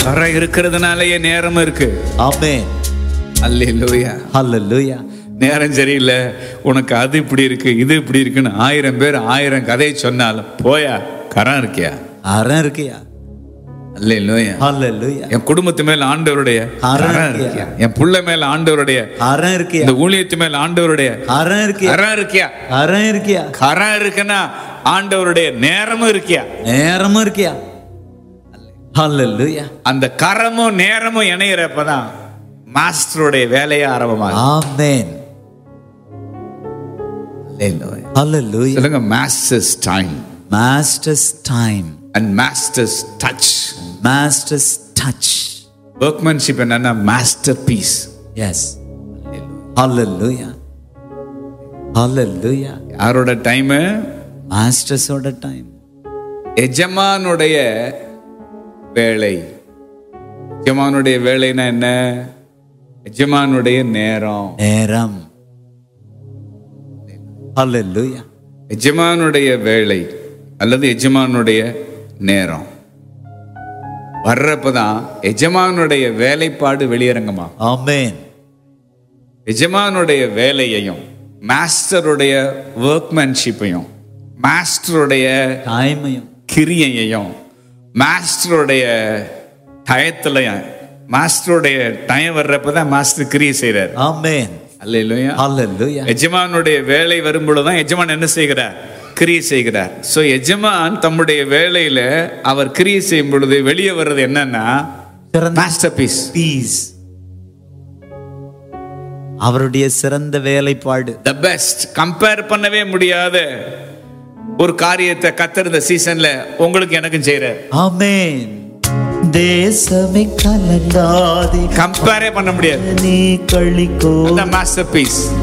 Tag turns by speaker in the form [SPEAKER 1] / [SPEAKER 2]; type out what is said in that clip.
[SPEAKER 1] கரை இருக்கிறதுனாலயே நேரம் இருக்கு
[SPEAKER 2] ஆமென்
[SPEAKER 1] அல்லேலூயா
[SPEAKER 2] ஹalleluya
[SPEAKER 1] நேரம் சரியில்லை உனக்கு அது இப்படி இருக்கு இது இப்படி இருக்குன்னு ஆயிரம் பேர் ஆயிரம் கதையை சொன்னாலும் போயா கரம் இருக்கியா
[SPEAKER 2] அறம் இருக்கியா
[SPEAKER 1] அல்லேலூயா
[SPEAKER 2] ஹalleluya
[SPEAKER 1] என் குடும்பத்து மேல ஆண்டவருடைய
[SPEAKER 2] கரம்
[SPEAKER 1] கரம்
[SPEAKER 2] இருக்கியா?
[SPEAKER 1] இருக்கியா என் புள்ள மேல ஆண்டவருடைய
[SPEAKER 2] அறம் இருக்கியா
[SPEAKER 1] இந்த ஊழியத்து மேல ஆண்டவருடைய
[SPEAKER 2] அறம் இருக்கியா
[SPEAKER 1] கரம் இருக்கியா
[SPEAKER 2] அறம் இருக்கியா
[SPEAKER 1] கரம் இருக்குன்னா ஆண்டவருடைய நேரமும் இருக்கியா
[SPEAKER 2] நேரமும் இருக்கியா ஹalleluya
[SPEAKER 1] அந்த கரமும் நேரமும் இணையிறப்பதான் மாஸ்டருடைய வேலையே ஆரம்பமாகும்
[SPEAKER 2] ஆமென்
[SPEAKER 1] Hallelujah.
[SPEAKER 2] ஹalleluya
[SPEAKER 1] சொல்லுங்க master's time
[SPEAKER 2] master's time
[SPEAKER 1] and master's touch
[SPEAKER 2] master's touch
[SPEAKER 1] ஒர்க்மேன்ஷிப் என்னன்னா masterpiece
[SPEAKER 2] yes hallelujah hallelujah
[SPEAKER 1] யாரோட டைம்
[SPEAKER 2] master's ஓட time
[SPEAKER 1] எஜமானுடைய வேலை எஜமானுடைய வேலைன்னா என்ன எஜமானுடைய நேரம்
[SPEAKER 2] நேரம் hallelujah
[SPEAKER 1] எஜமானுடைய வேலை அல்லது எஜமானுடைய நேரம் வர்றப்பதான் எஜமானுடைய வேலைப்பாடு வெளியரங்கமா
[SPEAKER 2] amen
[SPEAKER 1] எஜமானுடைய வேலையையும் மாஸ்டருடைய ஒர்க்மேன்ஷிப்பையும் மாஸ்டருடைய
[SPEAKER 2] டைமையும்
[SPEAKER 1] கிரியையையும் மாஸ்டருடைய டயத்துலையும் மாஸ்டருடைய டயம் வர்றப்பதான் மாஸ்டர் கிரியை செய்கிறார்
[SPEAKER 2] amen
[SPEAKER 1] அல்ல இல்லையா
[SPEAKER 2] hallelujah
[SPEAKER 1] எஜமானுடைய வேலை வரும்பொழுதுதான் எஜமான் என்ன செய்கிறார் கிரியை செய்கிறார் சோ எஜமான் தம்முடைய வேலையில அவர் கிரியை செய்யும் பொழுது வெளியே வர்றது என்னன்னா
[SPEAKER 2] சிறந்த
[SPEAKER 1] மாஸ்டர் பீஸ்
[SPEAKER 2] பீஸ் அவருடைய சிறந்த வேலைப்பாடு
[SPEAKER 1] த பெஸ்ட் கம்பேர் பண்ணவே முடியாத ஒரு காரியத்தை கத்தர் இந்த சீசன்ல உங்களுக்கு எனக்கும் செய்யறார்
[SPEAKER 2] ஆமென் தேசமே கலங்காதே
[SPEAKER 1] கம்பேரே பண்ண முடியாது
[SPEAKER 2] நீ கழிக்கோ
[SPEAKER 1] அந்த மாஸ்டர் பீஸ்